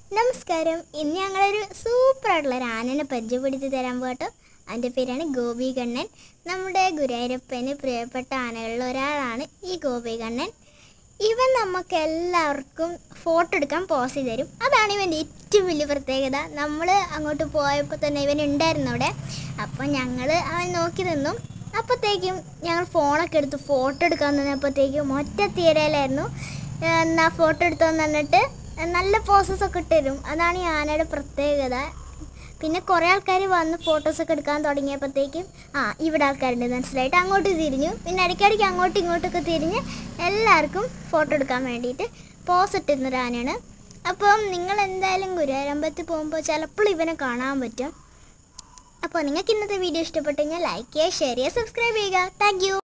നമസ്കാരം ഇന്ന് ഞങ്ങളൊരു സൂപ്പറായിട്ടുള്ള ഒരു ആനനെ പരിചയപ്പെടുത്തി തരാൻ പോട്ടോ അതിൻ്റെ പേരാണ് ഗോപി കണ്ണൻ നമ്മുടെ ഗുരുവായൂരപ്പന് പ്രിയപ്പെട്ട ആനകളിൽ ഒരാളാണ് ഈ ഗോപി കണ്ണൻ ഇവൻ നമുക്ക് എല്ലാവർക്കും ഫോട്ടോ എടുക്കാൻ പോസ് ചെയ്ത് തരും അതാണ് ഇവൻ്റെ ഏറ്റവും വലിയ പ്രത്യേകത നമ്മൾ അങ്ങോട്ട് പോയപ്പോൾ തന്നെ ഇവൻ ഉണ്ടായിരുന്നു അവിടെ അപ്പോൾ ഞങ്ങൾ അവൻ നോക്കി നിന്നു അപ്പോഴത്തേക്കും ഞങ്ങൾ ഫോണൊക്കെ എടുത്ത് ഫോട്ടോ എടുക്കാൻ നിന്നപ്പോഴത്തേക്കും ഒറ്റ തീരയിലായിരുന്നു എന്നാ ഫോട്ടോ എടുത്തോന്ന് പറഞ്ഞിട്ട് നല്ല പോസസ് ഒക്കെ ഇട്ടുതരും അതാണ് ഈ ആനയുടെ പ്രത്യേകത പിന്നെ കുറേ ആൾക്കാർ വന്ന് ഫോട്ടോസൊക്കെ എടുക്കാൻ തുടങ്ങിയപ്പോഴത്തേക്കും ആ ഇവിടെ ആൾക്കാരുണ്ട് മനസ്സിലായിട്ട് അങ്ങോട്ട് തിരിഞ്ഞു പിന്നെ ഇടയ്ക്കിടയ്ക്ക് അങ്ങോട്ടും ഇങ്ങോട്ടൊക്കെ തിരിഞ്ഞ് എല്ലാവർക്കും ഫോട്ടോ എടുക്കാൻ വേണ്ടിയിട്ട് പോസ് ഇട്ടിരുന്നൊരു ആനയാണ് അപ്പം നിങ്ങൾ എന്തായാലും ഗുരുവായൂരമ്പലത്തിൽ പോകുമ്പോൾ ചിലപ്പോൾ ഇവനെ കാണാൻ പറ്റും അപ്പോൾ നിങ്ങൾക്ക് ഇന്നത്തെ വീഡിയോ ഇഷ്ടപ്പെട്ടു കഴിഞ്ഞാൽ ലൈക്ക് ചെയ്യുക ഷെയർ ചെയ്യുക സബ്സ്ക്രൈബ് ചെയ്യുക താങ്ക് യു